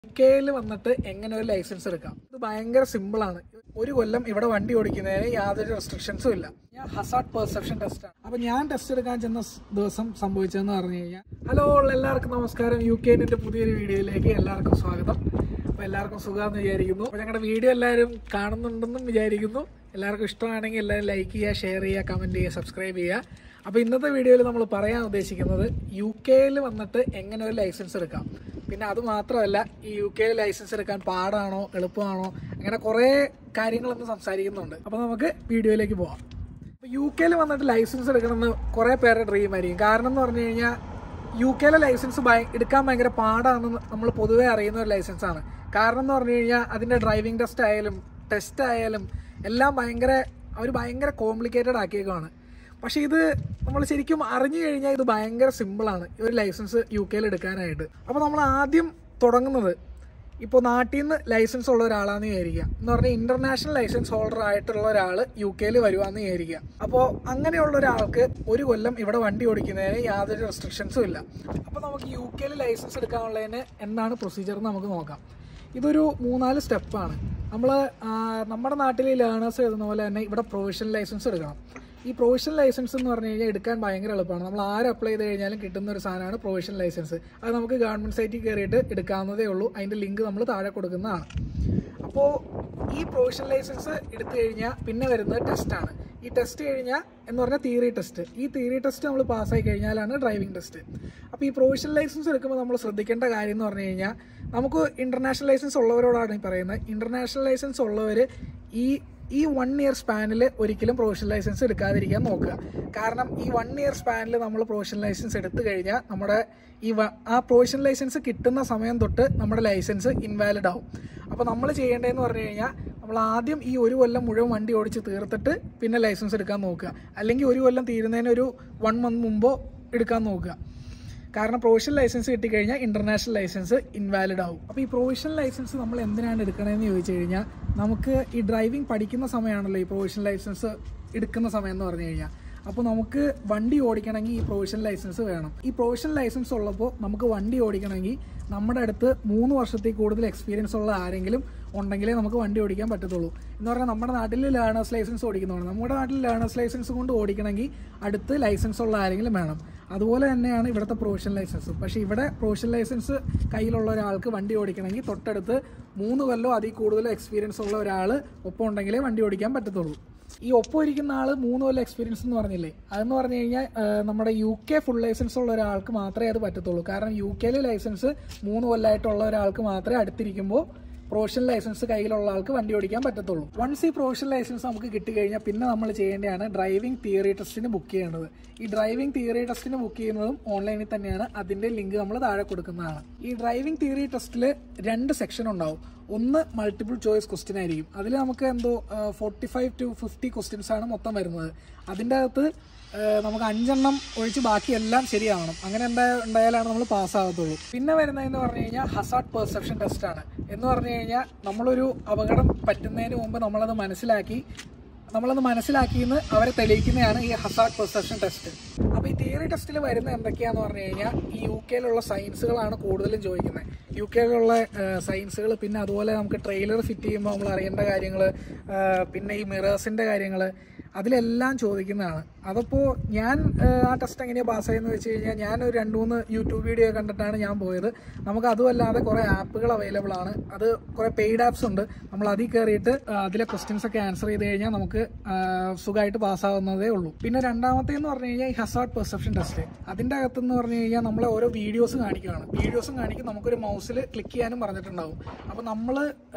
കെയിൽ വന്നിട്ട് എങ്ങനെ ഒരു ലൈസൻസ് എടുക്കാം ഇത് ഭയങ്കര സിമ്പിൾ ആണ് ഒരു കൊല്ലം ഇവിടെ വണ്ടി ഓടിക്കുന്നതിന് യാതൊരു റെസ്ട്രിക്ഷൻസും ഇല്ല ഞാൻ ഹസാർഡ് പെർസെപ്ഷൻ ടെസ്റ്റ് ആണ് അപ്പൊ ഞാൻ ടെസ്റ്റ് എടുക്കാൻ ചെന്ന സ് ദിവസം സംഭവിച്ചതെന്ന് പറഞ്ഞു കഴിഞ്ഞാൽ ഹലോ എല്ലാവർക്കും നമസ്കാരം യു കെന്റെ പുതിയൊരു വീഡിയോയിലേക്ക് എല്ലാവർക്കും സ്വാഗതം അപ്പൊ എല്ലാവർക്കും സുഖമെന്ന് വിചാരിക്കുന്നു അപ്പൊ ഞങ്ങളുടെ വീഡിയോ എല്ലാവരും കാണുന്നുണ്ടെന്നും വിചാരിക്കുന്നു എല്ലാവർക്കും ഇഷ്ടമാണെങ്കിൽ എല്ലാവരും ലൈക്ക് ചെയ്യുക ഷെയർ ചെയ്യുക കമന്റ് ചെയ്യുക സബ്സ്ക്രൈബ് ചെയ്യുക അപ്പോൾ ഇന്നത്തെ വീഡിയോയിൽ നമ്മൾ പറയാൻ ഉദ്ദേശിക്കുന്നത് യു കെയിൽ വന്നിട്ട് എങ്ങനെ ഒരു ലൈസൻസ് എടുക്കാം പിന്നെ അത് മാത്രമല്ല ഈ യു കെയിൽ ലൈസൻസ് എടുക്കാൻ പാടാണോ എളുപ്പമാണോ അങ്ങനെ കുറേ കാര്യങ്ങളൊന്നും സംസാരിക്കുന്നുണ്ട് അപ്പോൾ നമുക്ക് വീഡിയോയിലേക്ക് പോവാം അപ്പോൾ യു കെയിൽ വന്നിട്ട് ലൈസൻസ് എടുക്കണമെന്ന് കുറേ പേരുടെ ഡ്രീം ആയിരിക്കും കാരണം എന്ന് പറഞ്ഞു കഴിഞ്ഞാൽ യു കെയിലെ ലൈസൻസ് ഭയ എടുക്കാൻ ഭയങ്കര പാടാണെന്ന് നമ്മൾ പൊതുവേ അറിയുന്ന ഒരു ലൈസൻസ് ആണ് കാരണം എന്ന് പറഞ്ഞു കഴിഞ്ഞാൽ അതിൻ്റെ ഡ്രൈവിംഗ് ടെസ്റ്റ് ആയാലും ടെസ്റ്റ് ആയാലും എല്ലാം ഭയങ്കര അവർ ഭയങ്കര കോംപ്ലിക്കേറ്റഡ് ആക്കിയേക്കുവാണ് പക്ഷേ ഇത് നമ്മൾ ശരിക്കും അറിഞ്ഞു കഴിഞ്ഞാൽ ഇത് ഭയങ്കര സിമ്പിളാണ് ഈ ഒരു ലൈസൻസ് യു കെയിൽ എടുക്കാനായിട്ട് അപ്പോൾ നമ്മൾ ആദ്യം തുടങ്ങുന്നത് ഇപ്പോൾ നാട്ടിൽ നിന്ന് ലൈസൻസ് ഉള്ള ഒരാളാന്ന് വിചാരിക്കുക എന്ന് പറഞ്ഞാൽ ഇന്റർനാഷണൽ ലൈസൻസ് ഹോൾഡർ ആയിട്ടുള്ള ഒരാൾ യു കെയിൽ വരുവാന്ന് വിചാരിക്കുക അപ്പോൾ അങ്ങനെയുള്ള ഒരാൾക്ക് ഒരു കൊല്ലം ഇവിടെ വണ്ടി ഓടിക്കുന്നതിന് യാതൊരു റെസ്ട്രിക്ഷൻസും ഇല്ല അപ്പോൾ നമുക്ക് യു കെയിൽ ലൈസൻസ് എടുക്കാനുള്ളതിന് എന്താണ് പ്രൊസീജിയർ എന്ന് നമുക്ക് നോക്കാം ഇതൊരു മൂന്നാല് സ്റ്റെപ്പാണ് നമ്മൾ നമ്മുടെ നാട്ടിൽ ലേണേഴ്സ് എഴുതുന്ന പോലെ തന്നെ ഇവിടെ പ്രൊവിഷണൽ ലൈസൻസ് എടുക്കണം ഈ പ്രൊവിഷണൽ ലൈസൻസ് എന്ന് പറഞ്ഞു കഴിഞ്ഞാൽ എടുക്കാൻ ഭയങ്കര എളുപ്പമാണ് നമ്മൾ ആര് അപ്ലൈ ചെയ്ത് കഴിഞ്ഞാലും കിട്ടുന്ന ഒരു സാധനമാണ് പ്രൊവിഷണൽ ലൈസൻസ് അത് നമുക്ക് ഗവൺമെൻറ് സൈറ്റിൽ കയറിയിട്ട് എടുക്കാവുന്നതേ ഉള്ളൂ അതിൻ്റെ ലിങ്ക് നമ്മൾ താഴെ കൊടുക്കുന്നതാണ് അപ്പോൾ ഈ പ്രൊവിഷണൽ ലൈസൻസ് എടുത്തു കഴിഞ്ഞാൽ പിന്നെ വരുന്നത് ടെസ്റ്റാണ് ഈ ടെസ്റ്റ് കഴിഞ്ഞാൽ എന്ന് പറഞ്ഞാൽ തിയറി ടെസ്റ്റ് ഈ തിയറി ടെസ്റ്റ് നമ്മൾ പാസ്സായി കഴിഞ്ഞാലാണ് ഡ്രൈവിംഗ് ടെസ്റ്റ് അപ്പോൾ ഈ പ്രൊവിഷണൽ ലൈസൻസ് എടുക്കുമ്പോൾ നമ്മൾ ശ്രദ്ധിക്കേണ്ട കാര്യം എന്ന് പറഞ്ഞു കഴിഞ്ഞാൽ നമുക്ക് ഇന്റർനാഷണൽ ലൈസൻസ് ഉള്ളവരോടാണ് ഈ പറയുന്നത് ഇന്റർനാഷണൽ ലൈസൻസ് ഉള്ളവർ ഈ ഈ വൺ ഇയർ സ്പാനിൽ ഒരിക്കലും പ്രൊഫഷണൽ ലൈസൻസ് എടുക്കാതിരിക്കാൻ നോക്കുക കാരണം ഈ വൺ ഇയർ സ്പാനിൽ നമ്മൾ പ്രൊഫഷണൽ ലൈസൻസ് എടുത്തു കഴിഞ്ഞാൽ നമ്മുടെ ഈ വ- ആ പ്രൊഫഷണൽ ലൈസൻസ് കിട്ടുന്ന സമയം തൊട്ട് നമ്മുടെ ലൈസൻസ് ഇൻവാലിഡ് ആവും അപ്പോൾ നമ്മൾ ചെയ്യേണ്ടതെന്ന് പറഞ്ഞു കഴിഞ്ഞാൽ നമ്മൾ ആദ്യം ഈ ഒരു കൊല്ലം മുഴുവൻ വണ്ടി ഓടിച്ച് തീർത്തിട്ട് പിന്നെ ലൈസൻസ് എടുക്കാൻ നോക്കുക അല്ലെങ്കിൽ ഒരു കൊല്ലം തീരുന്നതിന് ഒരു വൺ മന്ത് മുമ്പോ എടുക്കാൻ നോക്കുക കാരണം പ്രൊവിഷണൽ ലൈസൻസ് കിട്ടിക്കഴിഞ്ഞാൽ ഇന്റർനാഷണൽ ലൈസൻസ് ഇൻവാലിഡ് ആവും അപ്പോൾ ഈ പ്രൊവിഷണൽ ലൈസൻസ് നമ്മൾ എന്തിനാണ് എടുക്കണമെന്ന് ചോദിച്ചു കഴിഞ്ഞാൽ നമുക്ക് ഈ ഡ്രൈവിംഗ് പഠിക്കുന്ന സമയമാണല്ലോ ഈ പ്രൊവിഷണൽ ലൈസൻസ് എടുക്കുന്ന സമയം എന്ന് പറഞ്ഞു കഴിഞ്ഞാൽ അപ്പോൾ നമുക്ക് വണ്ടി ഓടിക്കണമെങ്കിൽ ഈ പ്രൊവിഷണൽ ലൈസൻസ് വേണം ഈ പ്രൊവിഷണൽ ലൈസൻസ് ഉള്ളപ്പോൾ നമുക്ക് വണ്ടി ഓടിക്കണമെങ്കിൽ നമ്മുടെ അടുത്ത് മൂന്ന് വർഷത്തിൽ കൂടുതൽ എക്സ്പീരിയൻസ് ഉള്ള ആരെങ്കിലും ഉണ്ടെങ്കിലേ നമുക്ക് വണ്ടി ഓടിക്കാൻ പറ്റത്തുള്ളൂ എന്ന് പറഞ്ഞാൽ നമ്മുടെ നാട്ടിൽ ലേണേഴ്സ് ലൈസൻസ് ഓടിക്കുന്നതാണ് നമ്മുടെ നാട്ടിൽ ലേണേഴ്സ് ലൈസൻസ് കൊണ്ട് ഓടിക്കണമെങ്കിൽ അടുത്ത് ലൈസൻസ് ഉള്ള ആരെങ്കിലും വേണം അതുപോലെ തന്നെയാണ് ഇവിടുത്തെ പ്രൊഫഷണൽ ലൈസൻസ് പക്ഷേ ഇവിടെ പ്രൊഫഷണൽ ലൈസൻസ് കയ്യിലുള്ള ഒരാൾക്ക് വണ്ടി ഓടിക്കണമെങ്കിൽ തൊട്ടടുത്ത് മൂന്ന് കൊല്ലം അതിൽ കൂടുതൽ എക്സ്പീരിയൻസ് ഉള്ള ഒരാൾ ഒപ്പം ഉണ്ടെങ്കിലേ വണ്ടി ഓടിക്കാൻ പറ്റത്തുള്ളൂ ഈ ഒപ്പം ഇരിക്കുന്ന ആൾ മൂന്ന് കൊല്ലം എക്സ്പീരിയൻസ് എന്ന് പറഞ്ഞില്ലേ അതെന്ന് പറഞ്ഞു കഴിഞ്ഞാൽ ആ, നമ്മുടെ യു കെ ഫുൾ ലൈസൻസ് ഉള്ള ഒരാൾക്ക് മാത്രമേ അത് പറ്റത്തുള്ളൂ കാരണം യു കെയിൽ ലൈസൻസ് മൂന്ന് കൊല്ലമായിട്ടുള്ള ഒരാൾക്ക് മാത്രമേ അടുത്തിരിക്കുമ്പോൾ പ്രൊഫഷണൽ ലൈസൻസ് കയ്യിലുള്ള ആൾക്ക് വണ്ടി ഓടിക്കാൻ പറ്റത്തുള്ളൂ വൺസ് ഈ പ്രൊഫഷണൽ ലൈസൻസ് നമുക്ക് കിട്ടിക്കഴിഞ്ഞാൽ പിന്നെ നമ്മൾ ചെയ്യേണ്ടതാണ് ഡ്രൈവിംഗ് തിയറി ടെസ്റ്റിന് ബുക്ക് ചെയ്യേണ്ടത് ഈ ഡ്രൈവിംഗ് തിയറി ടെസ്റ്റിന് ബുക്ക് ചെയ്യുന്നതും ഓൺലൈനിൽ തന്നെയാണ് അതിന്റെ ലിങ്ക് നമ്മൾ താഴെ കൊടുക്കുന്നതാണ് ഈ ഡ്രൈവിംഗ് തിയറി ടെസ്റ്റിൽ രണ്ട് സെക്ഷൻ ഉണ്ടാവും ഒന്ന് മൾട്ടിപ്പിൾ ചോയ്സ് ക്വസ്റ്റ്യൻ ആയിരിക്കും അതിൽ നമുക്ക് എന്തോ forty five to fifty questions ആണ് മൊത്തം വരുന്നത് അതിൻ്റെ അകത്ത് ആ, നമുക്ക് അഞ്ചെണ്ണം ഒഴിച്ച് ബാക്കി എല്ലാം ശരിയാവണം അങ്ങനെ ഉണ്ടായ ഉണ്ടായാലാണ് നമ്മൾ പാസ്സാകത്തുള്ളൂ പിന്നെ വരുന്നതെന്ന് പറഞ്ഞു കഴിഞ്ഞാൽ ഹസാർഡ് പെർസെപ്ഷൻ ടെസ്റ്റ് ആണ് എന്ന് പറഞ്ഞു കഴിഞ്ഞാൽ നമ്മളൊരു അപകടം പറ്റുന്നതിന് മുമ്പ് നമ്മളത് മനസ്സിലാക്കി നമ്മളത് മനസ്സിലാക്കിയെന്ന് അവരെ തെളിയിക്കുന്നതാണ് ഈ ഹസാർഡ് പെർസെപ്ഷൻ ടെസ്റ്റ് അപ്പോൾ ഈ തിയറി ടെസ്റ്റിൽ വരുന്ന എന്തൊക്കെയാന്ന് പറഞ്ഞു കഴിഞ്ഞാൽ ഈ യു കെയിലുള്ള സയൻസുകളാണ് കൂടുതലും ചോദിക്കുന്നത് യു കെയിലുള്ള സയൻസുകൾ പിന്നെ അതുപോലെ നമുക്ക് ട്രെയിലർ ഫിറ്റ് ചെയ്യുമ്പോൾ നമ്മൾ അറിയേണ്ട കാര്യങ്ങൾ പിന്നെ ഈ മിറേഴ്സിൻ്റെ കാര്യങ്ങൾ അതിലെല്ലാം ചോദിക്കുന്നതാണ് അതപ്പോൾ ഞാൻ ആ, ആ ടെസ്റ്റ് എങ്ങനെയാണ് പാസ്സായെന്ന് വെച്ച് കഴിഞ്ഞാൽ ഞാൻ ഒരു രണ്ട് മൂന്ന് യൂട്യൂബ് വീഡിയോ കണ്ടിട്ടാണ് ഞാൻ പോയത് നമുക്ക് അതുമല്ലാതെ കുറേ ആപ്പുകൾ അവൈലബിൾ ആണ് അത് കുറേ പെയ്ഡ് ആപ്സ് ഉണ്ട് നമ്മൾ അതിൽ കയറിയിട്ട് ആ, അതിലെ ക്വസ്റ്റ്യൻസ് ഒക്കെ ആൻസർ ചെയ്ത് കഴിഞ്ഞാൽ നമുക്ക് ആ, സുഖമായിട്ട് പാസ്സാവുന്നതേ ഉള്ളൂ പിന്നെ രണ്ടാമത്തെ എന്ന് പറഞ്ഞു കഴിഞ്ഞാൽ ഈ ഹസാർഡ് പെർസെപ്ഷൻ ടെസ്റ്റ് അതിൻ്റെ അകത്തെന്ന് പറഞ്ഞു കഴിഞ്ഞാൽ നമ്മളെ ഓരോ വീഡിയോസ് കാണിക്കുകയാണ് വീഡിയോസും കാണിക്കും നമുക്കൊരു മൗസിൽ ക്ലിക്ക് ചെയ്യാനും പറഞ്ഞിട്ടുണ്ടാവും അപ്പോൾ നമ്മൾ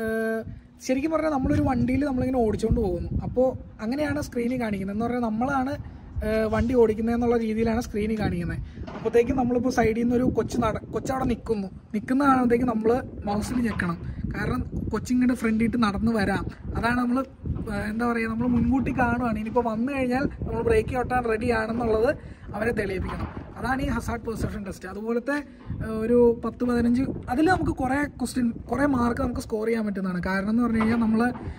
ശരിക്കും പറഞ്ഞാൽ നമ്മളൊരു വണ്ടിയിൽ നമ്മളിങ്ങനെ ഓടിച്ചുകൊണ്ട് പോകുന്നു അപ്പോൾ അങ്ങനെയാണ് സ്ക്രീനിൽ കാണിക്കുന്നത് എന്ന് പറഞ്ഞാൽ നമ്മളാണ് ഏഹ് വണ്ടി ഓടിക്കുന്നത് എന്നുള്ള രീതിയിലാണ് സ്ക്രീനിൽ കാണിക്കുന്നത് അപ്പോഴത്തേക്കും നമ്മളിപ്പോൾ സൈഡിൽ നിന്ന് ഒരു കൊച്ചു നട കൊച്ചവിടെ നിൽക്കുന്നു നിൽക്കുന്ന കാണുമ്പോഴത്തേക്കും നമ്മൾ മൗസിൽ ഞെക്കണം കാരണം കൊച്ചിങ്ങോട്ട് ഫ്രണ്ടിട്ട് നടന്ന് വരാം അതാണ് നമ്മൾ എന്താ പറയുക നമ്മൾ മുൻകൂട്ടി കാണുവാണ് ഇനിയിപ്പോൾ വന്നു കഴിഞ്ഞാൽ നമ്മൾ ബ്രേക്ക് ഓട്ടാൻ റെഡി ആണെന്നുള്ളത് അവരെ തെളിയിപ്പിക്കണം അതാണ് ഈ ഹസാർഡ് പെർസെപ്ഷൻ ടെസ്റ്റ് അതുപോലത്തെ ഏഹ്, ഒരു പത്ത് പതിനഞ്ച് അതിൽ നമുക്ക് കുറേ ക്വസ്റ്റ്യൻ കുറേ മാർക്ക് നമുക്ക് സ്കോർ ചെയ്യാൻ പറ്റുന്നതാണ് കാരണം എന്ന് പറഞ്ഞു കഴിഞ്ഞാൽ നമ്മൾ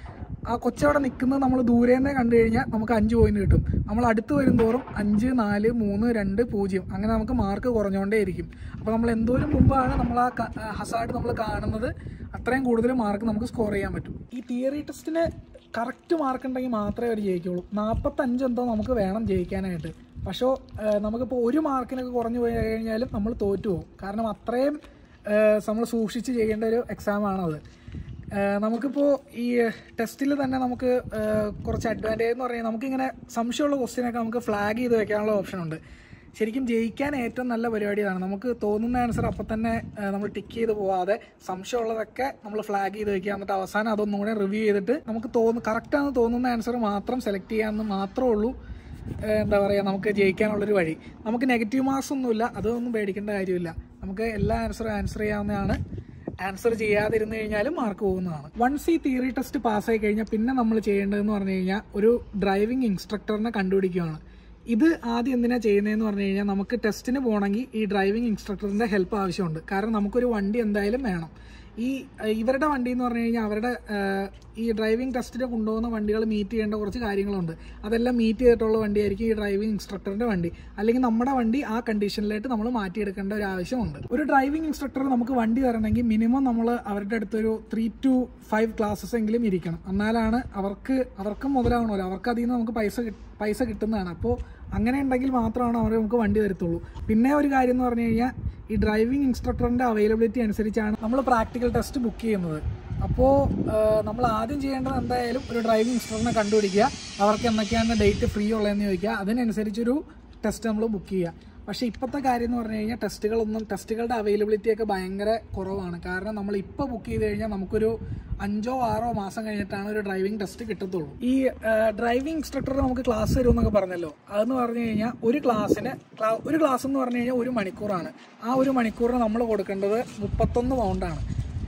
ആ കൊച്ചവിടെ നിൽക്കുന്നത് നമ്മൾ ദൂരെ നിന്ന് കണ്ടു കഴിഞ്ഞാൽ നമുക്ക് അഞ്ച് പോയിന്റ് കിട്ടും നമ്മൾ അടുത്ത് വരുന്തോറും അഞ്ച് നാല് മൂന്ന് രണ്ട് പൂജ്യം അങ്ങനെ നമുക്ക് മാർക്ക് കുറഞ്ഞുകൊണ്ടേ ഇരിക്കും അപ്പോൾ നമ്മൾ എന്തോരം മുമ്പാണ് നമ്മൾ ആ ഹസാർഡ് നമ്മൾ കാണുന്നത് അത്രയും കൂടുതൽ മാർക്ക് നമുക്ക് സ്കോർ ചെയ്യാൻ പറ്റും ഈ തിയറി ടെസ്റ്റിന് കറക്റ്റ് മാർക്ക് ഉണ്ടെങ്കിൽ മാത്രമേ അവർ ജയിക്കുള്ളൂ നാൽപ്പത്തഞ്ച് എന്തോ നമുക്ക് വേണം ജയിക്കാനായിട്ട് പക്ഷേ നമുക്കിപ്പോൾ ഒരു മാർക്കിനൊക്കെ കുറഞ്ഞു പോയി കഴിഞ്ഞാലും നമ്മൾ തോറ്റു പോകും കാരണം അത്രയും നമ്മൾ സൂക്ഷിച്ച് ചെയ്യേണ്ട ഒരു എക്സാമാണത് നമുക്കിപ്പോൾ ഈ ടെസ്റ്റിൽ തന്നെ നമുക്ക് ഏഹ്, കുറച്ച് അഡ്വാൻറ്റേജ് എന്ന് പറഞ്ഞാൽ നമുക്കിങ്ങനെ സംശയമുള്ള ക്വസ്റ്റ്യനൊക്കെ നമുക്ക് ഫ്ലാഗ് ചെയ്ത് വെക്കാനുള്ള ഓപ്ഷൻ ഉണ്ട് ശരിക്കും ജയിക്കാൻ ഏറ്റവും നല്ല പരിപാടി ഇതാണ് നമുക്ക് തോന്നുന്ന ആൻസർ അപ്പം തന്നെ ഏഹ്, നമ്മൾ ടിക്ക് ചെയ്ത് പോവാതെ സംശയമുള്ളതൊക്കെ നമ്മൾ ഫ്ലാഗ് ചെയ്ത് വെക്കുക എന്നിട്ട് അവസാനം അതൊന്നും കൂടെ റിവ്യൂ ചെയ്തിട്ട് നമുക്ക് തോന്നു കറക്റ്റാണെന്ന് തോന്നുന്ന ആൻസർ മാത്രം സെലക്ട് ചെയ്യാമെന്ന് മാത്രമേ ഉള്ളൂ ഏഹ്, എന്താ പറയുക നമുക്ക് ജയിക്കാനുള്ളൊരു വഴി നമുക്ക് നെഗറ്റീവ് മാർക്സ് ഒന്നുമില്ല അതൊന്നും പേടിക്കേണ്ട കാര്യമില്ല നമുക്ക് എല്ലാ ആൻസറും ആൻസർ ചെയ്യാവുന്നതാണ് ആൻസർ ചെയ്യാതിരുന്നു കഴിഞ്ഞാലും മാർക്ക് പോകുന്നതാണ് വൺസ് ഈ തിയറി ടെസ്റ്റ് പാസ്സായി കഴിഞ്ഞാൽ പിന്നെ നമ്മൾ ചെയ്യേണ്ടതെന്ന് പറഞ്ഞു കഴിഞ്ഞാൽ ഒരു ഡ്രൈവിംഗ് ഇൻസ്ട്രക്ടറിനെ കണ്ടുപിടിക്കുകയാണ് ഇത് ആദ്യം എന്തിനാ ചെയ്യുന്നതെന്ന് പറഞ്ഞു കഴിഞ്ഞാൽ നമുക്ക് ടെസ്റ്റിന് പോകണമെങ്കിൽ ഈ ഡ്രൈവിംഗ് ഇൻസ്ട്രക്ടറിന്റെ ഹെൽപ്പ് ആവശ്യമുണ്ട് കാരണം നമുക്കൊരു വണ്ടി എന്തായാലും വേണം ഈ അഹ് ഇവരുടെ വണ്ടി എന്ന് പറഞ്ഞു കഴിഞ്ഞാൽ അവരുടെ ആഹ്, ഈ ഡ്രൈവിംഗ് ടെസ്റ്റിന് കൊണ്ടുപോകുന്ന വണ്ടികൾ മീറ്റ് ചെയ്യേണ്ട കുറച്ച് കാര്യങ്ങളുണ്ട് അതെല്ലാം മീറ്റ് ചെയ്തിട്ടുള്ള വണ്ടിയായിരിക്കും ഈ ഡ്രൈവിംഗ് ഇൻസ്ട്രക്ടറിന്റെ വണ്ടി അല്ലെങ്കിൽ നമ്മുടെ വണ്ടി ആ കണ്ടീഷനിലായിട്ട് നമ്മൾ മാറ്റിയെടുക്കേണ്ട ഒരു ആവശ്യമുണ്ട് ഒരു ഡ്രൈവിംഗ് ഇൻസ്ട്രക്ടർ നമുക്ക് വണ്ടി തരണമെങ്കിൽ മിനിമം നമ്മൾ അവരുടെ അടുത്തൊരു ത്രീ ടു ഫൈവ് ക്ലാസ്സസ് എങ്കിലും ഇരിക്കണം എന്നാലാണ് അവർക്ക് അവർക്കും മുതലാവണമല്ലോ അവർക്ക് അതിൽ നിന്ന് നമുക്ക് പൈസ കിട്ട- പൈസ കിട്ടുന്നതാണ് അപ്പോൾ അങ്ങനെ ഉണ്ടെങ്കിൽ മാത്രമാണ് അവർ നമുക്ക് വണ്ടി തരത്തുള്ളൂ പിന്നെ ഒരു കാര്യം എന്ന് പറഞ്ഞു കഴിഞ്ഞാൽ ഈ ഡ്രൈവിംഗ് ഇൻസ്ട്രക്ടറിന്റെ അവൈലബിലിറ്റി അനുസരിച്ചാണ് നമ്മൾ പ്രാക്ടിക്കൽ ടെസ്റ്റ് ബുക്ക് ചെയ്യുന്നത് അപ്പോൾ നമ്മൾ ആദ്യം ചെയ്യേണ്ടത് എന്തായാലും ഒരു ഡ്രൈവിംഗ് ഇൻസ്ട്രക്ടറിനെ കണ്ടുപിടിക്കുക അവർക്ക് എന്തൊക്കെയാണ് ഡേറ്റ് ഫ്രീ ഉള്ളതെന്ന് ചോദിക്കുക അതിനനുസരിച്ചൊരു ടെസ്റ്റ് നമ്മൾ ബുക്ക് ചെയ്യുക പക്ഷേ ഇപ്പോഴത്തെ കാര്യം എന്ന് പറഞ്ഞു കഴിഞ്ഞാൽ ടെസ്റ്റുകളൊന്നും ടെസ്റ്റുകളുടെ അവൈലബിലിറ്റി ഒക്കെ ഭയങ്കര കുറവാണ് കാരണം നമ്മൾ ഇപ്പോൾ ബുക്ക് ചെയ്ത് കഴിഞ്ഞാൽ നമുക്കൊരു അഞ്ചോ ആറോ മാസം കഴിഞ്ഞിട്ടാണ് ഒരു ഡ്രൈവിംഗ് ടെസ്റ്റ് കിട്ടത്തുള്ളൂ ഈ ഡ്രൈവിംഗ് ഇൻസ്ട്രക്ടർ നമുക്ക് ക്ലാസ് തരും എന്നൊക്കെ പറഞ്ഞല്ലോ അതെന്ന് പറഞ്ഞു കഴിഞ്ഞാൽ ഒരു ക്ലാസ്സിന് ക്ലാ- ഒരു ക്ലാസ് എന്ന് പറഞ്ഞു കഴിഞ്ഞാൽ ഒരു മണിക്കൂറാണ് ആ ഒരു മണിക്കൂറിന് നമ്മൾ കൊടുക്കേണ്ടത് മുപ്പത്തൊന്ന് പൗണ്ടാണ്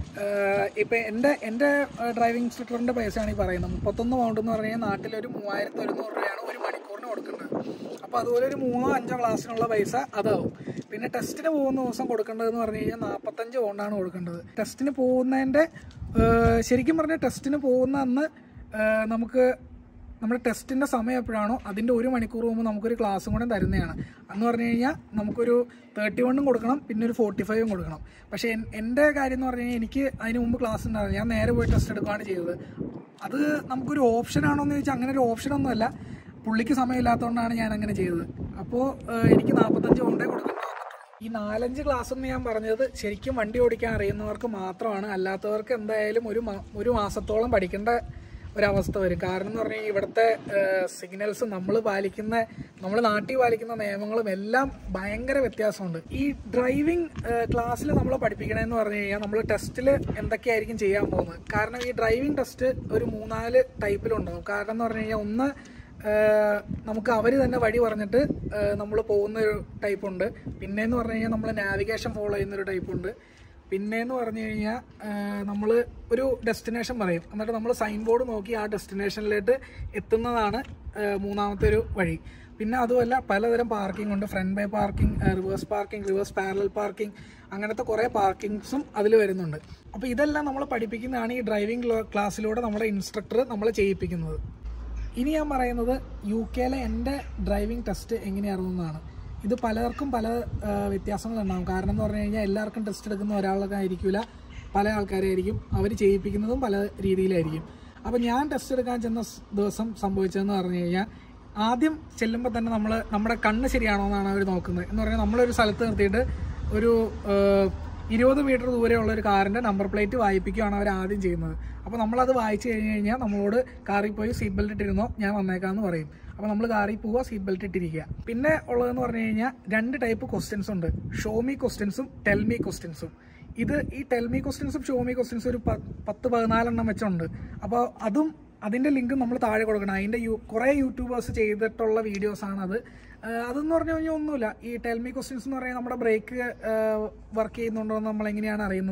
ഇപ്പം എൻ്റെ എൻ്റെ ഡ്രൈവിംഗ് ഇൻസ്ട്രക്ടറിൻ്റെ പൈസയാണ് ഈ പറയുന്നത് മുപ്പത്തൊന്ന് പൗണ്ട് എന്ന് പറഞ്ഞു കഴിഞ്ഞാൽ നാട്ടിലൊരു മൂവായിരത്തി ഒരുന്നൂറ് രൂപയാണ് ഒരു മണിക്കൂറിന് കൊടുക്കുന്നത് അപ്പോൾ അതുപോലെ ഒരു മൂന്നോ അഞ്ചോ ക്ലാസ്സിനുള്ള പൈസ അതാവും പിന്നെ ടെസ്റ്റിന് പോകുന്ന ദിവസം കൊടുക്കേണ്ടതെന്ന് പറഞ്ഞു കഴിഞ്ഞാൽ നാൽപ്പത്തഞ്ച് പൗണ്ടാണ് കൊടുക്കേണ്ടത് ടെസ്റ്റിന് പോകുന്നതിൻ്റെ ഏഹ്, ശരിക്കും പറഞ്ഞാൽ ടെസ്റ്റിന് പോകുന്ന അന്ന് ഏഹ്, നമുക്ക് നമ്മുടെ ടെസ്റ്റിൻ്റെ സമയം എപ്പോഴാണോ അതിൻ്റെ ഒരു മണിക്കൂർ മുമ്പ് നമുക്കൊരു ക്ലാസ്സും കൂടെ തരുന്നതാണ് എന്ന് പറഞ്ഞു കഴിഞ്ഞാൽ നമുക്കൊരു തേർട്ടി വണ്ണും കൊടുക്കണം പിന്നെ ഒരു ഫോർട്ടി ഫൈവും കൊടുക്കണം പക്ഷേ എൻ- എൻ്റെ കാര്യം എന്ന് പറഞ്ഞു കഴിഞ്ഞാൽ എനിക്ക് അതിന് മുമ്പ് ക്ലാസ് ഉണ്ടായിരുന്നു ഞാൻ നേരെ പോയി ടെസ്റ്റ് എടുക്കുകയാണ് ചെയ്തത് അത് നമുക്കൊരു ഓപ്ഷൻ ആണോ എന്ന് ചോദിച്ചാൽ അങ്ങനെ ഒരു ഓപ്ഷനൊന്നുമല്ല പുള്ളിക്ക് സമയമില്ലാത്തതുകൊണ്ടാണ് ഞാൻ അങ്ങനെ ചെയ്തത് അപ്പോൾ എനിക്ക് നാൽപ്പത്തഞ്ച് കൊണ്ടേ കൊടുക്കേണ്ടി വന്നിട്ടുള്ളൂ ഈ നാലഞ്ച് ക്ലാസ് എന്ന് ഞാൻ പറഞ്ഞത് ശരിക്കും വണ്ടി ഓടിക്കാൻ അറിയുന്നവർക്ക് മാത്രമാണ് അല്ലാത്തവർക്ക് എന്തായാലും ഒരു മാ- ഒരു മാസത്തോളം പഠിക്കേണ്ട ഒരവസ്ഥ വരും കാരണം എന്ന് പറഞ്ഞാൽ ഇവിടുത്തെ സിഗ്നൽസ് നമ്മൾ പാലിക്കുന്ന നമ്മൾ നാട്ടിൽ പാലിക്കുന്ന നിയമങ്ങളും എല്ലാം ഭയങ്കര വ്യത്യാസമുണ്ട് ഈ ഡ്രൈവിംഗ് ക്ലാസ്സിൽ നമ്മൾ പഠിപ്പിക്കണമെന്ന് പറഞ്ഞു കഴിഞ്ഞാൽ നമ്മൾ ടെസ്റ്റിൽ എന്തൊക്കെയായിരിക്കും ചെയ്യാൻ പോകുന്നത് കാരണം ഈ ഡ്രൈവിംഗ് ടെസ്റ്റ് ഒരു മൂന്നാല് ടൈപ്പിലുണ്ടാവും കാരണം എന്ന് പറഞ്ഞു കഴിഞ്ഞാൽ ഒന്ന് ഏഹ് നമുക്ക് അവർ തന്നെ വഴി പറഞ്ഞിട്ട് നമ്മൾ പോകുന്ന ഒരു ടൈപ്പ് ഉണ്ട് പിന്നെ എന്ന് പറഞ്ഞു കഴിഞ്ഞാൽ നമ്മൾ നാവിഗേഷൻ ഫോളോ ചെയ്യുന്ന ഒരു ടൈപ്പ് ഉണ്ട് പിന്നെ എന്ന് പറഞ്ഞു കഴിഞ്ഞാൽ നമ്മൾ ഒരു ഡെസ്റ്റിനേഷൻ പറയും എന്നിട്ട് നമ്മൾ സൈൻ ബോർഡ് നോക്കി ആ ഡെസ്റ്റിനേഷനിലേക്ക് എത്തുന്നതാണ് ഏഹ് മൂന്നാമത്തെ ഒരു വഴി പിന്നെ അതുമല്ല പലതരം പാർക്കിംഗ് ഉണ്ട് front by parking reverse parking reverse parallel parking അങ്ങനത്തെ കുറേ പാർക്കിങ്സും അതിൽ വരുന്നുണ്ട് അപ്പോൾ ഇതെല്ലാം നമ്മൾ പഠിപ്പിക്കുന്നതാണ് ഈ ഡ്രൈവിംഗ് ക്ലാസ്സിലൂടെ നമ്മുടെ ഇൻസ്ട്രക്ടർ നമ്മളെ ചെയ്യിപ്പിക്കുന്നത് ഇനി ഞാൻ പറയുന്നത് യു കെയിലെ എൻ്റെ ഡ്രൈവിംഗ് ടെസ്റ്റ് എങ്ങനെയായിരുന്നതാണ് ഇത് പലർക്കും പല ആ, വ്യത്യാസങ്ങളുണ്ടാകും കാരണം എന്ന് പറഞ്ഞു കഴിഞ്ഞാൽ എല്ലാവർക്കും ടെസ്റ്റ് എടുക്കുന്ന ഒരാളൊക്കെ ആയിരിക്കില്ല പല ആൾക്കാരായിരിക്കും അവർ ചെയ്യിപ്പിക്കുന്നതും പല രീതിയിലായിരിക്കും അപ്പോൾ ഞാൻ ടെസ്റ്റ് എടുക്കാൻ ചെന്ന സ് ദിവസം സംഭവിച്ചതെന്ന് പറഞ്ഞു കഴിഞ്ഞാൽ ആദ്യം ചെല്ലുമ്പോൾ തന്നെ നമ്മൾ നമ്മുടെ കണ്ണ് ശരിയാണോ എന്നാണ് അവർ നോക്കുന്നത് എന്ന് പറഞ്ഞാൽ നമ്മളൊരു സ്ഥലത്ത് നിർത്തിയിട്ട് ഒരു ഏഹ്, ഇരുപത് മീറ്റർ ദൂരെയുള്ള ഒരു കാറിൻ്റെ നമ്പർ പ്ലേറ്റ് വായിപ്പിക്കുകയാണ് അവർ ആദ്യം ചെയ്യുന്നത് അപ്പോൾ നമ്മളത് വായിച്ചു കഴിഞ്ഞ് കഴിഞ്ഞാൽ നമ്മളോട് കാറിൽ പോയി സീറ്റ് ബെൽറ്റ് ഇട്ടിരുന്നോ ഞാൻ വന്നേക്കാമെന്ന് പറയും അപ്പോൾ നമ്മൾ കാറിൽ പോവുക സീറ്റ് ബെൽറ്റ് ഇട്ടിരിക്കുക പിന്നെ ഉള്ളതെന്ന് പറഞ്ഞു കഴിഞ്ഞാൽ രണ്ട് ടൈപ്പ് ക്വസ്റ്റ്യൻസ് ഉണ്ട് ഷോ മീ ക്വസ്റ്റ്യൻസും ടെൽ മീ ക്വസ്റ്റ്യൻസും ഇത് ഈ ടെൽ മീ ക്വസ്റ്റ്യൻസും ഷോ മീ ക്വസ്റ്റ്യൻസും ഒരു പ- പത്ത് പതിനാലെണ്ണം വെച്ചുണ്ട് അപ്പോൾ അതും അതിൻ്റെ ലിങ്ക് നമ്മൾ താഴെ കൊടുക്കണം അതിൻ്റെ യു കുറേ യൂട്യൂബേഴ്സ് ചെയ്തിട്ടുള്ള വീഡിയോസാണ് അത് ആഹ് അതെന്ന് പറഞ്ഞു കഴിഞ്ഞാൽ ഒന്നുമില്ല ഈ ടെൽമി ക്വസ്റ്റ്യൻസ് എന്ന് പറയുന്നത് നമ്മുടെ ബ്രേക്ക് വർക്ക് ചെയ്യുന്നുണ്ടോ എന്ന് നമ്മൾ എങ്ങനെയാണ് അറിയുന്നത്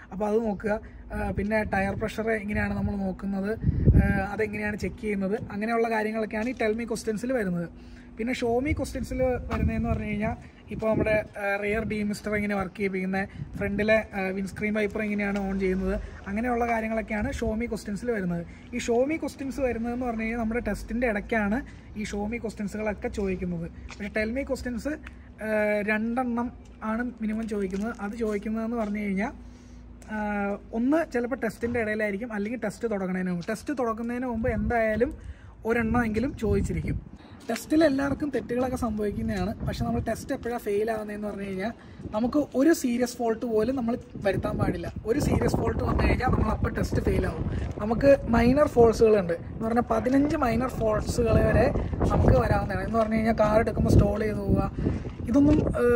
അപ്പോൾ അത് നോക്കുക ആ, പിന്നെ ടയർ പ്രഷർ എങ്ങനെയാണ് നമ്മൾ നോക്കുന്നത് ആ, അതെങ്ങനെയാണ് ചെക്ക് ചെയ്യുന്നത് അങ്ങനെയുള്ള കാര്യങ്ങളൊക്കെയാണ് ഈ ടെൽമി ക്വസ്റ്റ്യൻസിൽ വരുന്നത് പിന്നെ ഷോമി ക്വസ്റ്റ്യൻസിൽ വരുന്നതെന്ന് പറഞ്ഞു കഴിഞ്ഞാൽ ഇപ്പോൾ നമ്മുടെ റിയർ ഡീമിസ്റ്റർ എങ്ങനെ വർക്ക് ചെയ്യിപ്പിക്കുന്നത് ഫ്രണ്ടിലെ വിൻസ്ക്രീൻ വൈപ്പർ എങ്ങനെയാണ് ഓൺ ചെയ്യുന്നത് അങ്ങനെയുള്ള കാര്യങ്ങളൊക്കെയാണ് ഷോമി ക്വസ്റ്റ്യൻസിൽ വരുന്നത് ഈ ഷോമി ക്വസ്റ്റ്യൻസ് വരുന്നതെന്ന് പറഞ്ഞു കഴിഞ്ഞാൽ നമ്മുടെ ടെസ്റ്റിൻ്റെ ഇടയ്ക്കാണ് ഈ ഷോമി ക്വസ്റ്റ്യൻസുകളൊക്കെ ചോദിക്കുന്നത് പക്ഷേ ടെൽമി ക്വസ്റ്റ്യൻസ് രണ്ടെണ്ണം ആണ് മിനിമം ചോദിക്കുന്നത് അത് ചോദിക്കുന്നതെന്ന് പറഞ്ഞു കഴിഞ്ഞാൽ ആഹ് ഒന്ന് ചിലപ്പോൾ ടെസ്റ്റിൻ്റെ ഇടയിലായിരിക്കും അല്ലെങ്കിൽ ടെസ്റ്റ് തുടങ്ങുന്നതിന് മുമ്പ് ടെസ്റ്റ് തുടങ്ങുന്നതിന് മുമ്പ് എന്തായാലും ഒരെണ്ണമെങ്കിലും ചോദിച്ചിരിക്കും ടെസ്റ്റിൽ എല്ലാവർക്കും തെറ്റുകളൊക്കെ സംഭവിക്കുന്നതാണ് പക്ഷെ നമ്മൾ ടെസ്റ്റ് എപ്പോഴാണ് ഫെയിൽ ആവുന്നതെന്ന് പറഞ്ഞു കഴിഞ്ഞാൽ നമുക്ക് ഒരു സീരിയസ് ഫോൾട്ട് പോലും നമ്മൾ വരുത്താൻ പാടില്ല ഒരു സീരിയസ് ഫോൾട്ട് വന്നു കഴിഞ്ഞാൽ നമ്മൾ അപ്പോൾ ടെസ്റ്റ് ഫെയിൽ ആവും നമുക്ക് മൈനർ ഫോൾട്സുകളുണ്ട് എന്ന് പറഞ്ഞാൽ പതിനഞ്ച് മൈനർ ഫോൾട്സുകൾ വരെ നമുക്ക് വരാവുന്നതാണ് എന്ന് പറഞ്ഞു കഴിഞ്ഞാൽ കാർ എടുക്കുമ്പോൾ സ്റ്റോൾ ചെയ്ത് പോവുക ഇതൊന്നും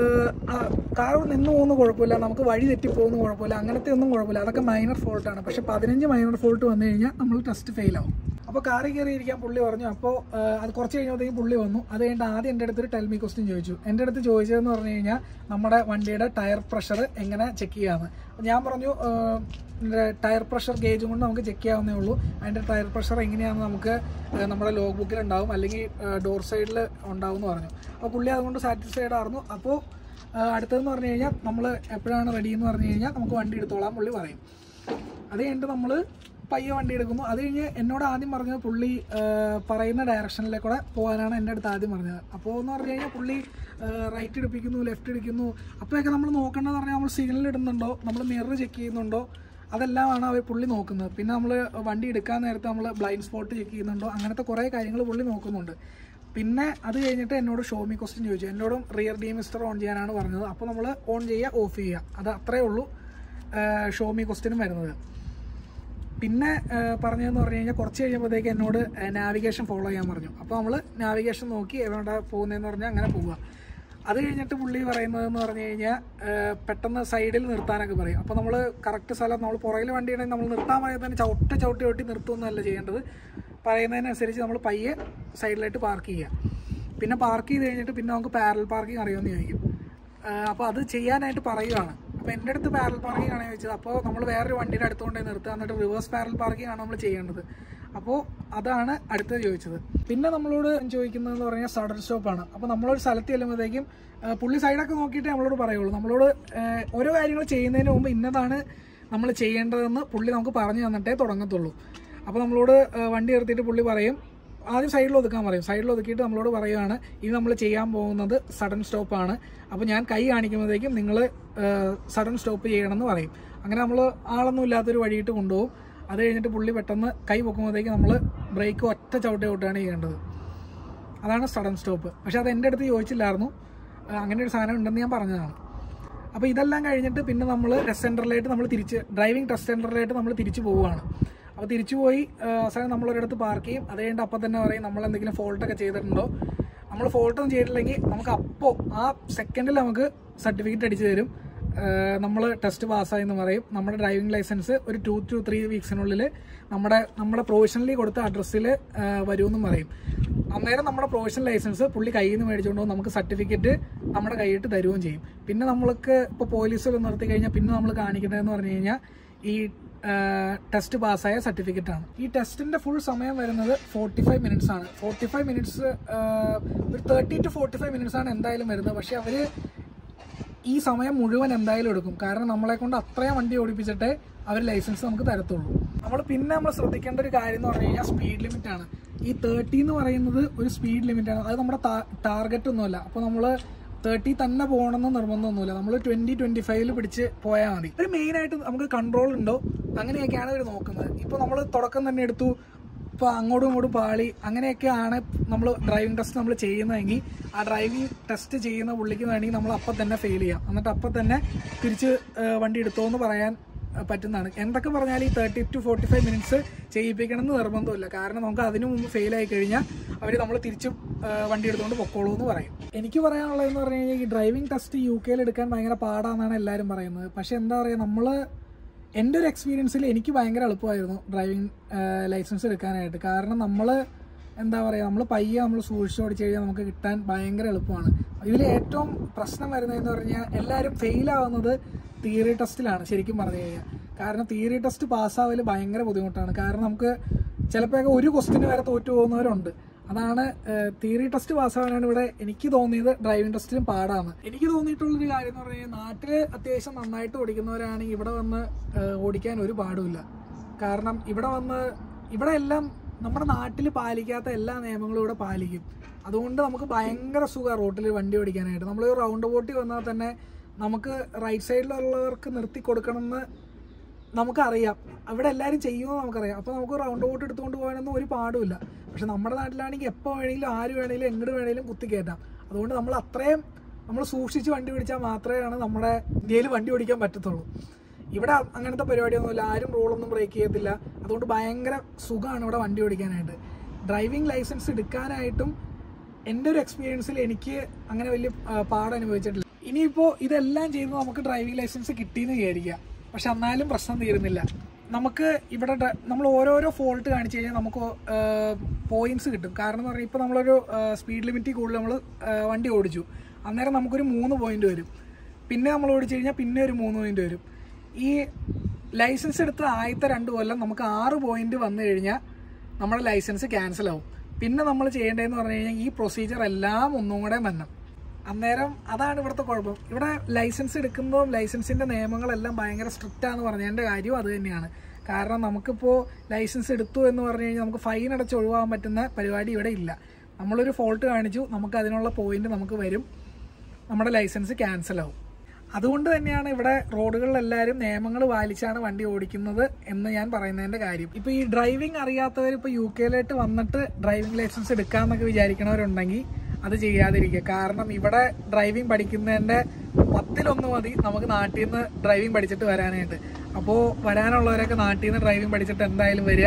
കാർ നിന്ന് പോകുന്ന കുഴപ്പമില്ല നമുക്ക് വഴി തെറ്റിപ്പോകുന്ന കുഴപ്പമില്ല അങ്ങനത്തെ ഒന്നും കുഴപ്പമില്ല അതൊക്കെ മൈനർ ഫോൾട്ടാണ് പക്ഷെ പതിനഞ്ച് മൈനർ ഫോൾട്ട് വന്നു കഴിഞ്ഞാൽ നമ്മൾ ടെസ്റ്റ് ഫെയിൽ ആവും അപ്പോൾ കാറിൽ കയറിയിരിക്കാൻ പുള്ളി പറഞ്ഞു അപ്പോൾ അത് കുറച്ച് കഴിഞ്ഞപ്പോഴത്തേക്കും പുള്ളി വന്നു അത് കഴിഞ്ഞിട്ട് ആദ്യം എൻ്റെ അടുത്തൊരു ടെൽമി ക്വസ്റ്റ്യൻ ചോദിച്ചു എൻ്റെ അടുത്ത് ചോദിച്ചതെന്ന് പറഞ്ഞു കഴിഞ്ഞാൽ നമ്മുടെ വണ്ടിയുടെ ടയർ പ്രഷർ എങ്ങനെ ചെക്ക് ചെയ്യാമെന്ന് അപ്പോൾ ഞാൻ പറഞ്ഞു ആഹ്, ഇതിൻ്റെ ടയർ പ്രഷർ ഗേജും കൊണ്ട് നമുക്ക് ചെക്ക് ചെയ്യാവുന്നേ ഉള്ളൂ അതിൻ്റെ ടയർ പ്രഷർ എങ്ങനെയാണെന്ന് നമുക്ക് ആഹ്, നമ്മുടെ ലോഗ് ബുക്കിൽ ഉണ്ടാവും അല്ലെങ്കിൽ ഡോർ സൈഡിൽ ഉണ്ടാവും എന്ന് പറഞ്ഞു അപ്പോൾ പുള്ളി അതുകൊണ്ട് സാറ്റിസ്ഫൈഡ് ആയിരുന്നു അപ്പോൾ അടുത്തതെന്ന് പറഞ്ഞു കഴിഞ്ഞാൽ നമ്മൾ എപ്പോഴാണ് റെഡി എന്ന് പറഞ്ഞു കഴിഞ്ഞാൽ നമുക്ക് വണ്ടി എടുത്തോളാം പുള്ളി പറയും അത് കഴിഞ്ഞിട്ട് നമ്മൾ പയ്യെ വണ്ടി എടുക്കുന്നു അത് കഴിഞ്ഞ് എന്നോട് ആദ്യം പറഞ്ഞത് പുള്ളി ആ, പറയുന്ന ഡയറക്ഷനിലേക്കൂടെ പോകാനാണ് എൻ്റെ അടുത്ത് ആദ്യം പറഞ്ഞത് അപ്പോൾ എന്ന് പറഞ്ഞു കഴിഞ്ഞാൽ പുള്ളി റൈറ്റ് എടുപ്പിക്കുന്നു ലെഫ്റ്റ് എടുക്കുന്നു അപ്പോഴൊക്കെ നമ്മൾ നോക്കേണ്ടതെന്ന് പറഞ്ഞാൽ നമ്മൾ സിഗ്നൽ ഇടുന്നുണ്ടോ നമ്മൾ മിറർ ചെക്ക് ചെയ്യുന്നുണ്ടോ അതെല്ലാമാണ് അവർ പുള്ളി നോക്കുന്നത് പിന്നെ നമ്മൾ വണ്ടി എടുക്കാൻ നേരത്തെ നമ്മൾ ബ്ലൈൻഡ് സ്പോട്ട് ചെക്ക് ചെയ്യുന്നുണ്ടോ അങ്ങനത്തെ കുറേ കാര്യങ്ങൾ പുള്ളി നോക്കുന്നുണ്ട് പിന്നെ അത് കഴിഞ്ഞിട്ട് എന്നോട് ഷോമി ക്വസ്റ്റ്യൻ ചോദിച്ചു എന്നോടും റിയർ ഡീമിസ്റ്റർ ഓൺ ചെയ്യാനാണ് പറഞ്ഞത് അപ്പോൾ നമ്മൾ ഓൺ ചെയ്യുക ഓഫ് ചെയ്യുക അത് അത്രേ ഉള്ളൂ ഷോമി ക്വസ്റ്റ്യനും വരുന്നത് പിന്നെ ആ, പറഞ്ഞതെന്ന് പറഞ്ഞു കഴിഞ്ഞാൽ കുറച്ച് കഴിഞ്ഞപ്പോഴത്തേക്ക് എന്നോട് നാവിഗേഷൻ ഫോളോ ചെയ്യാൻ പറഞ്ഞു അപ്പോൾ നമ്മൾ നാവിഗേഷൻ നോക്കി എവിടെ പോകുന്നതെന്ന് പറഞ്ഞാൽ അങ്ങനെ പോവുക അത് കഴിഞ്ഞിട്ട് പുള്ളി പറയുന്നതെന്ന് പറഞ്ഞു കഴിഞ്ഞാൽ ആ, പെട്ടെന്ന് സൈഡിൽ നിർത്താനൊക്കെ പറയും അപ്പോൾ നമ്മൾ കറക്റ്റ് സ്ഥലം നമ്മൾ പുറകിൽ വണ്ടിയാണെങ്കിൽ നമ്മൾ നിർത്താൻ പറയുന്നത് തന്നെ ചവിട്ട് ചവിട്ടി ചവിട്ടി നിർത്തുമെന്നല്ല ചെയ്യേണ്ടത് പറയുന്നതിനനുസരിച്ച് നമ്മൾ പയ്യെ സൈഡിലായിട്ട് പാർക്ക് ചെയ്യുക പിന്നെ പാർക്ക് ചെയ്ത് കഴിഞ്ഞിട്ട് പിന്നെ നമുക്ക് പാരൽ പാർക്കിംഗ് അറിയുമെന്ന് ചോദിക്കും അപ്പോൾ അത് ചെയ്യാനായിട്ട് പറയുകയാണ് അപ്പോൾ എൻ്റെ അടുത്ത് പാരൽ പാർക്കിംഗ് ആണ് ചോദിച്ചത് അപ്പോൾ നമ്മൾ വേറൊരു വണ്ടിയുടെ അടുത്തുകൊണ്ട് നിർത്തുക എന്നിട്ട് റിവേഴ്സ് പാരൽ പാർക്കിംഗ് ആണ് നമ്മൾ ചെയ്യേണ്ടത് അപ്പോൾ അതാണ് അടുത്തത് ചോദിച്ചത് പിന്നെ നമ്മളോട് ചോദിക്കുന്നതെന്ന് പറഞ്ഞാൽ സഡൻ സ്റ്റോപ്പാണ് അപ്പോൾ നമ്മളൊരു സ്ഥലത്ത് ചെല്ലുമ്പോഴത്തേക്കും ആ, പുള്ളി സൈഡൊക്കെ നോക്കിയിട്ട് നമ്മളോട് പറയുള്ളൂ നമ്മളോട് ആ, ഓരോ കാര്യങ്ങൾ ചെയ്യുന്നതിന് മുമ്പ് ഇന്നതാണ് നമ്മൾ ചെയ്യേണ്ടതെന്ന് പുള്ളി നമുക്ക് പറഞ്ഞു തന്നിട്ടേ തുടങ്ങത്തുള്ളൂ അപ്പോൾ നമ്മളോട് ആ, വണ്ടി നിർത്തിയിട്ട് പുള്ളി പറയും ആദ്യം സൈഡിൽ ഒതുക്കാൻ പറയും സൈഡിൽ ഒതുക്കിയിട്ട് നമ്മളോട് പറയുകയാണ് ഇത് നമ്മൾ ചെയ്യാൻ പോകുന്നത് സഡൻ സ്റ്റോപ്പാണ് അപ്പോൾ ഞാൻ കൈ കാണിക്കുമ്പോഴത്തേക്കും നിങ്ങൾ സഡൻ സ്റ്റോപ്പ് ചെയ്യണമെന്ന് പറയും അങ്ങനെ നമ്മൾ ആളൊന്നും ഇല്ലാത്തൊരു വഴിയിട്ട് കൊണ്ടുപോകും അത് കഴിഞ്ഞിട്ട് പുള്ളി പെട്ടെന്ന് കൈ പൊക്കുമ്പോഴത്തേക്കും നമ്മൾ ബ്രേക്ക് ഒറ്റ ചവിട്ടി ചവിട്ടാണ് ചെയ്യേണ്ടത് അതാണ് സഡൻ സ്റ്റോപ്പ് പക്ഷെ അത് എൻ്റെ അടുത്ത് ചോദിച്ചില്ലായിരുന്നു ആ, അങ്ങനെ ഒരു സാധനം ഉണ്ടെന്ന് ഞാൻ പറഞ്ഞതാണ് അപ്പോൾ ഇതെല്ലാം കഴിഞ്ഞിട്ട് പിന്നെ നമ്മൾ ടെസ്റ്റ് സെൻറ്ററിലായിട്ട് നമ്മൾ തിരിച്ച് ഡ്രൈവിംഗ് ടെസ്റ്റ് സെൻറ്ററിലായിട്ട് നമ്മൾ തിരിച്ചു പോവുകയാണ് അപ്പോൾ തിരിച്ചു പോയി ആ, അവസാനം നമ്മളൊരിടത്ത് പാർക്ക് ചെയ്യും അത് കഴിഞ്ഞിട്ട് അപ്പം തന്നെ പറയും നമ്മൾ എന്തെങ്കിലും ഫോൾട്ടൊക്കെ ചെയ്തിട്ടുണ്ടോ നമ്മൾ ഫോൾട്ടൊന്നും ചെയ്തിട്ടില്ലെങ്കിൽ നമുക്ക് അപ്പോൾ ആ സെക്കൻഡിൽ നമുക്ക് സർട്ടിഫിക്കറ്റ് അടിച്ചു തരും നമ്മൾ ടെസ്റ്റ് പാസ്സായി എന്ന് പറയും നമ്മുടെ ഡ്രൈവിംഗ് ലൈസൻസ് ഒരു ടു ടു ത്രീ വീക്സിനുള്ളിൽ നമ്മുടെ നമ്മുടെ പ്രൊവിഷണലി കൊടുത്ത അഡ്രസ്സിൽ വരുമെന്നും പറയും അന്നേരം നമ്മുടെ പ്രൊവിഷണൽ ലൈസൻസ് പുള്ളി കയ്യിൽ നിന്ന് മേടിച്ചുകൊണ്ട് വന്ന് നമുക്ക് സർട്ടിഫിക്കറ്റ് നമ്മുടെ കൈയിട്ട് തരുകയും ചെയ്യും പിന്നെ നമ്മൾക്ക് ഇപ്പോൾ പോലീസിൽ നിർത്തി കഴിഞ്ഞാൽ പിന്നെ നമ്മൾ കാണിക്കേണ്ടതെന്ന് പറഞ്ഞു കഴിഞ്ഞാൽ ഈ ടെസ്റ്റ് പാസ്സായ സർട്ടിഫിക്കറ്റ് ആണ് ഈ ടെസ്റ്റിന്റെ ഫുൾ സമയം വരുന്നത് ഫോർട്ടി ഫൈവ് മിനിറ്റ്സ് ആണ് ഫോർട്ടി ഫൈവ് മിനിറ്റ്സ് ഒരു thirty to forty five minutes ആണ് എന്തായാലും വരുന്നത് പക്ഷെ അവര് ഈ സമയം മുഴുവൻ എന്തായാലും എടുക്കും കാരണം നമ്മളെ കൊണ്ട് അത്രയും വണ്ടി ഓടിപ്പിച്ചിട്ടേ അവർ ലൈസൻസ് നമുക്ക് തരത്തുള്ളൂ നമ്മൾ പിന്നെ നമ്മൾ ശ്രദ്ധിക്കേണ്ട ഒരു കാര്യം എന്ന് പറഞ്ഞു കഴിഞ്ഞാൽ സ്പീഡ് ലിമിറ്റ് ആണ് ഈ തേർട്ടി എന്ന് പറയുന്നത് ഒരു സ്പീഡ് ലിമിറ്റ് ആണ് അത് നമ്മുടെ ടാർഗറ്റ് ഒന്നുമല്ല അപ്പോൾ നമ്മൾ തേർട്ടി തന്നെ പോകണമെന്ന് നിർബന്ധമൊന്നുമില്ല നമ്മൾ ട്വന്റി ട്വന്റി ഫൈവിൽ പിടിച്ച് പോയാൽ മതി ഒരു മെയിൻ ആയിട്ട് നമുക്ക് കൺട്രോൾ ഉണ്ടോ അങ്ങനെയൊക്കെയാണ് ഇവർ നോക്കുന്നത് ഇപ്പോൾ നമ്മൾ തുടക്കം തന്നെ എടുത്തു ഇപ്പോൾ അങ്ങോട്ടും ഇങ്ങോട്ടും പാളി അങ്ങനെയൊക്കെയാണ് നമ്മൾ ഡ്രൈവിംഗ് ടെസ്റ്റ് നമ്മൾ ചെയ്യുന്നതെങ്കിൽ ആ ഡ്രൈവിംഗ് ടെസ്റ്റ് ചെയ്യുന്ന പുള്ളിക്ക് വേണമെങ്കിൽ നമ്മൾ അപ്പം തന്നെ ഫെയിൽ ചെയ്യാം എന്നിട്ട് അപ്പം തന്നെ തിരിച്ച് ആ, വണ്ടി എടുത്തോ എന്ന് പറയാൻ ആ, പറ്റുന്നതാണ് എന്തൊക്കെ പറഞ്ഞാൽ ഈ thirty to forty five minutes ചെയ്യിപ്പിക്കണം എന്ന് നിർബന്ധമില്ല കാരണം നമുക്ക് അതിനു മുമ്പ് ഫെയിൽ ആയി കഴിഞ്ഞാൽ അവർ നമ്മൾ തിരിച്ചും ആ, വണ്ടി എടുത്തുകൊണ്ട് പൊക്കോളൂ എന്ന് പറയും എനിക്ക് പറയാനുള്ളതെന്ന് പറഞ്ഞു കഴിഞ്ഞാൽ ഈ ഡ്രൈവിംഗ് ടെസ്റ്റ് യു കെയിൽ എടുക്കാൻ ഭയങ്കര പാടാണെന്നാണ് എല്ലാവരും പറയുന്നത് പക്ഷെ എന്താ പറയുക നമ്മൾ എൻ്റെ ഒരു എക്സ്പീരിയൻസിൽ എനിക്ക് ഭയങ്കര എളുപ്പമായിരുന്നു ഡ്രൈവിംഗ് ലൈസൻസ് എടുക്കാനായിട്ട് കാരണം നമ്മൾ എന്താ പറയുക നമ്മൾ പയ്യെ നമ്മൾ സൂക്ഷിച്ച് ഓടിച്ച് കഴിഞ്ഞാൽ നമുക്ക് കിട്ടാൻ ഭയങ്കര എളുപ്പമാണ് ഇതിൽ ഏറ്റവും പ്രശ്നം വരുന്നതെന്ന് പറഞ്ഞാൽ എല്ലാവരും ഫെയിൽ ആവുന്നത് തിയറി ടെസ്റ്റിലാണ് ശരിക്കും പറഞ്ഞു കഴിഞ്ഞാൽ കാരണം തിയറി ടെസ്റ്റ് പാസ്സാവൽ ഭയങ്കര ബുദ്ധിമുട്ടാണ് കാരണം നമുക്ക് ചിലപ്പോഴൊക്കെ ഒരു ക്വസ്റ്റിന് വരെ തോറ്റു പോകുന്നവരുണ്ട് അതാണ് തിയറി ടെസ്റ്റ് പാസ്സാവാനാണ് ഇവിടെ എനിക്ക് തോന്നിയത് ഡ്രൈവിംഗ് ടെസ്റ്റിലും പാടാണ് എനിക്ക് തോന്നിയിട്ടുള്ളൊരു കാര്യം എന്ന് പറഞ്ഞു കഴിഞ്ഞാൽ നാട്ടിൽ അത്യാവശ്യം നന്നായിട്ട് ഓടിക്കുന്നവരാണെങ്കിൽ ഇവിടെ വന്ന് ഏഹ്, ഓടിക്കാൻ ഒരു പാടുമില്ല കാരണം ഇവിടെ വന്ന് ഇവിടെ എല്ലാം നമ്മുടെ നാട്ടിൽ പാലിക്കാത്ത എല്ലാ നിയമങ്ങളും ഇവിടെ പാലിക്കും അതുകൊണ്ട് നമുക്ക് ഭയങ്കര സുഖമാണ് റോട്ടിൽ വണ്ടി ഓടിക്കാനായിട്ട് നമ്മൾ റൗണ്ട് ബോട്ടിൽ വന്നാൽ തന്നെ നമുക്ക് റൈറ്റ് സൈഡിലുള്ളവർക്ക് നിർത്തി കൊടുക്കണമെന്ന് നമുക്കറിയാം അവിടെ എല്ലാവരും ചെയ്യുമെന്ന് നമുക്കറിയാം അപ്പോൾ നമുക്ക് റൗണ്ട് ബോട്ട് എടുത്തുകൊണ്ട് പോകാനൊന്നും ഒരു പാടുമില്ല പക്ഷെ നമ്മുടെ നാട്ടിലാണെങ്കിൽ എപ്പോൾ വേണമെങ്കിലും ആര് വേണമെങ്കിലും എങ്ങോട്ട് വേണമെങ്കിലും കുത്തിക്കയറ്റാം അതുകൊണ്ട് നമ്മൾ അത്രയും നമ്മൾ സൂക്ഷിച്ച് വണ്ടി പിടിച്ചാൽ മാത്രമേ നമ്മുടെ ഇന്ത്യയിൽ വണ്ടി ഓടിക്കാൻ പറ്റത്തുള്ളൂ ഇവിടെ അങ്ങനത്തെ പരിപാടിയൊന്നുമില്ല ആരും റോളൊന്നും ബ്രേക്ക് ചെയ്യത്തില്ല അതുകൊണ്ട് ഭയങ്കര സുഖമാണ് ഇവിടെ വണ്ടി ഓടിക്കാനായിട്ട് ഡ്രൈവിംഗ് ലൈസൻസ് എടുക്കാനായിട്ടും എൻ്റെ ഒരു എക്സ്പീരിയൻസിൽ എനിക്ക് അങ്ങനെ വലിയ ആ, പാട് അനുഭവിച്ചിട്ടില്ല ഇനിയിപ്പോൾ ഇതെല്ലാം ചെയ്ത് നമുക്ക് ഡ്രൈവിംഗ് ലൈസൻസ് കിട്ടിയെന്ന് വിചാരിക്കുക പക്ഷെ എന്നാലും പ്രശ്നം തീരുന്നില്ല നമുക്ക് ഇവിടെ ഡ- നമ്മൾ ഓരോരോ ഫോൾട്ട് കാണിച്ചു കഴിഞ്ഞാൽ നമുക്ക് പോയിന്റ്സ് കിട്ടും കാരണം എന്ന് പറഞ്ഞാൽ ഇപ്പോൾ നമ്മളൊരു സ്പീഡ് ലിമിറ്റിൽ കൂടുതൽ നമ്മൾ വണ്ടി ഓടിച്ചു അന്നേരം നമുക്കൊരു മൂന്ന് പോയിന്റ് വരും പിന്നെ നമ്മൾ ഓടിച്ചു കഴിഞ്ഞാൽ പിന്നെ ഒരു മൂന്ന് പോയിന്റ് വരും ഈ ലൈസൻസ് എടുത്ത ആദ്യത്തെ രണ്ട് കൊല്ലം നമുക്ക് ആറ് പോയിന്റ് വന്നു കഴിഞ്ഞാൽ നമ്മുടെ ലൈസൻസ് ക്യാൻസൽ ആവും പിന്നെ നമ്മൾ ചെയ്യേണ്ടതെന്ന് പറഞ്ഞു കഴിഞ്ഞാൽ ഈ പ്രൊസീജിയർ എല്ലാം ഒന്നും കൂടെ വരണം അന്നേരം അതാണ് ഇവിടുത്തെ കുഴപ്പം ഇവിടെ ലൈസൻസ് എടുക്കുമ്പോൾ ലൈസൻസിന്റെ നിയമങ്ങളെല്ലാം ഭയങ്കര സ്ട്രിക്റ്റ് ആണെന്ന് പറഞ്ഞതിന്റെ കാര്യവും അത് തന്നെയാണ് കാരണം നമുക്കിപ്പോൾ ലൈസൻസ് എടുത്തു എന്ന് പറഞ്ഞു കഴിഞ്ഞാൽ നമുക്ക് ഫൈൻ അടച്ച് ഒഴിവാകാൻ പറ്റുന്ന പരിപാടി ഇവിടെ ഇല്ല നമ്മളൊരു ഫോൾട്ട് കാണിച്ചു നമുക്ക് അതിനുള്ള പോയിന്റ് നമുക്ക് വരും നമ്മുടെ ലൈസൻസ് ക്യാൻസൽ ആവും അതുകൊണ്ട് തന്നെയാണ് ഇവിടെ റോഡുകളിൽ എല്ലാവരും നിയമങ്ങൾ പാലിച്ചാണ് വണ്ടി ഓടിക്കുന്നത് എന്ന് ഞാൻ പറയുന്നതിന്റെ കാര്യം ഇപ്പൊ ഈ ഡ്രൈവിംഗ് അറിയാത്തവർ ഇപ്പൊ യു കെയിലായിട്ട് വന്നിട്ട് ഡ്രൈവിംഗ് ലൈസൻസ് എടുക്കാന്നൊക്കെ വിചാരിക്കണവരുണ്ടെങ്കിൽ അത് ചെയ്യാതിരിക്കുക കാരണം ഇവിടെ ഡ്രൈവിംഗ് പഠിക്കുന്നതിന്റെ പത്തിലൊന്ന് മതി നമുക്ക് നാട്ടിൽ നിന്ന് ഡ്രൈവിംഗ് പഠിച്ചിട്ട് വരാനായിട്ട് അപ്പോൾ വരാനുള്ളവരൊക്കെ നാട്ടിൽ നിന്ന് ഡ്രൈവിംഗ് പഠിച്ചിട്ട് എന്തായാലും വരിക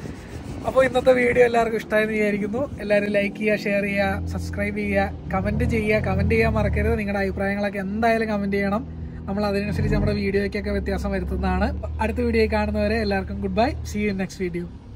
അപ്പോൾ ഇന്നത്തെ വീഡിയോ എല്ലാവർക്കും ഇഷ്ടമായെന്ന് വിചാരിക്കുന്നു എല്ലാവരും ലൈക്ക് ചെയ്യുക ഷെയർ ചെയ്യുക സബ്സ്ക്രൈബ് ചെയ്യുക കമൻറ്റ് ചെയ്യുക കമൻറ്റ് ചെയ്യാൻ മറക്കരുത് നിങ്ങളുടെ അഭിപ്രായങ്ങളൊക്കെ എന്തായാലും കമൻറ്റ് ചെയ്യണം നമ്മൾ അതിനനുസരിച്ച് നമ്മുടെ വീഡിയോയ്ക്കൊക്കെ വ്യത്യാസം വരുത്തുന്നതാണ് അടുത്ത വീഡിയോ കാണുന്നവരെ എല്ലാവർക്കും goodbye see you next video